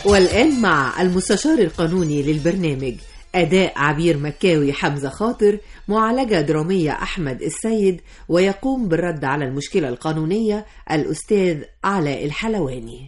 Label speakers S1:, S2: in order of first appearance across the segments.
S1: والآن مع المستشار القانوني للبرنامج أداء عبير مكاوي حمزة خاطر معالجة درامية أحمد السيد ويقوم بالرد على المشكلة القانونية الأستاذ علاء الحلواني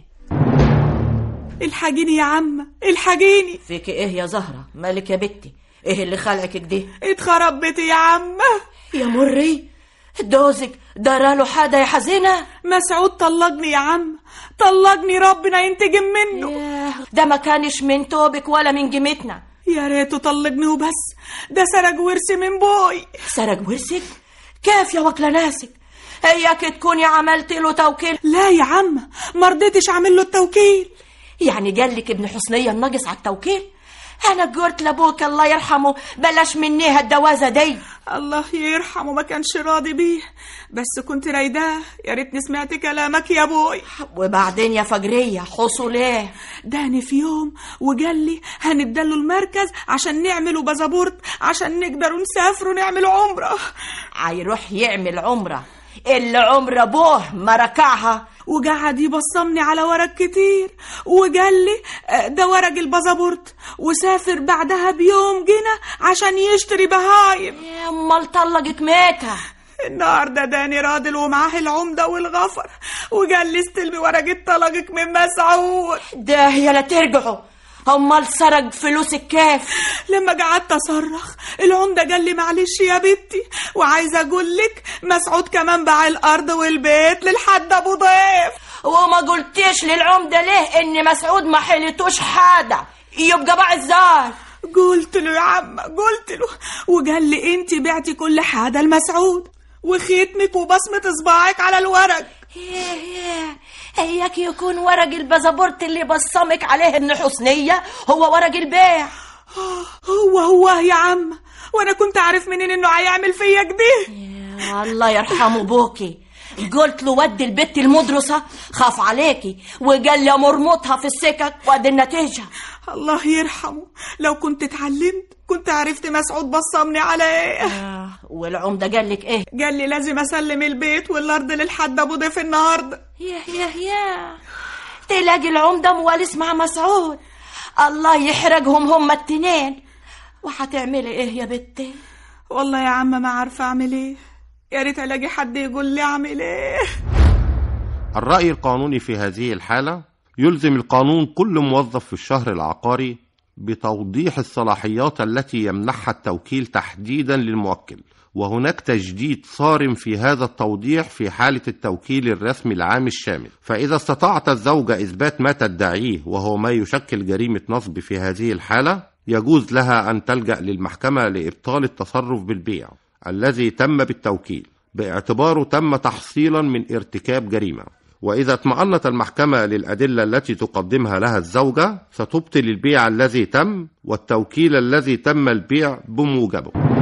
S2: الحاجيني يا عم الحاجيني
S3: فيك ايه يا زهرة مالك يا بنتي ايه اللي خلعك كده
S2: اتخرب بيتي يا عم
S3: يا مري دوزك دراله حاجة يا حزينة
S2: مسعود طلقني يا عم طلقني ربنا ينتجم منه
S3: ياه ده ما كانش من توبك ولا من جمتنا
S2: يا ريته طلقني وبس ده سرق ورثي من بوي
S3: سرق ورثك كيف يا وكلة ناسك هيك تكوني عملت له توكيل
S2: لا يا عم ما رضيتش اعمل له التوكيل
S3: يعني قال لك ابن حسنية الناقص على التوكيل انا قلت لابوك الله يرحمه بلاش مني هالدوازة دي
S2: الله يرحمه ما كانش راضي بيه بس كنت رايداه يا ريتني سمعت كلامك يا ابوي
S3: وبعدين يا فجرية حصل ايه
S2: داني في يوم وقال لي هنداله المركز عشان نعمله بازابورت عشان نقدروا نسافروا نعملوا عمره
S3: هيروح يعمل عمرة اللي عمر ابوه ما ركعها
S2: وقعد يبصمني على ورق كتير وقال لي آه، ده ورق البازابورت وسافر بعدها بيوم جنة عشان يشتري بهايم
S3: يا امال طلقك ميتة
S2: النهارده داني راضل ومعاه العمدة والغفر وقال لي استلمي ورقة طلاقك من مسعود
S3: ده يا لا ترجعوا امال سرق فلوسك كيف
S2: لما قعدت اصرخ العمدة قال لي معلش يا بنتي وعايزة اقول لك مسعود كمان باع الارض والبيت للحد ابو ضيف
S3: وما قلتيش للعمدة ليه ان مسعود ما حلتوش حاجة يبقى باع ازاي
S2: قلت له يا عم قلت له وقال لي انت بعتي كل حاجة لمسعود وختمك وبصمة صباعك على الورق
S3: ياه ياه هيك يكون ورق البازابورت اللي بصمك عليه ابن حسنية هو ورق البيع
S2: هو هو يا عم وانا كنت عارف منين انه هيعمل فيا كده
S3: يا الله يرحمه بوكي قلت له ودي البت المدرسة خاف عليكي وقال لي مرمطها في السكك وادي النتيجة
S2: الله يرحمه لو كنت اتعلمت كنت عرفت مسعود بصمني على ايه
S3: آه والعمدة قال لك ايه
S2: قال لي لازم اسلم البيت والارض للحد ابو ضيف النهارده
S3: ياه ياه ياه تلاقي العمدة موالس مع مسعود الله يحرقهم هما التنين وهتعملي ايه يا بنتي
S2: والله يا عم ما عارفه اعمل ايه يا ريت الاقي حد يقول لي اعمل ايه
S4: الرأي القانوني في هذه الحالة يلزم القانون كل موظف في الشهر العقاري بتوضيح الصلاحيات التي يمنحها التوكيل تحديدا للموكل وهناك تجديد صارم في هذا التوضيح في حالة التوكيل الرسمي العام الشامل فإذا استطاعت الزوجة إثبات ما تدعيه وهو ما يشكل جريمة نصب في هذه الحالة يجوز لها أن تلجأ للمحكمة لإبطال التصرف بالبيع الذي تم بالتوكيل باعتباره تم تحصيلا من ارتكاب جريمة وإذا اطمأنت المحكمة للأدلة التي تقدمها لها الزوجة ستبطل البيع الذي تم والتوكيل الذي تم البيع بموجبه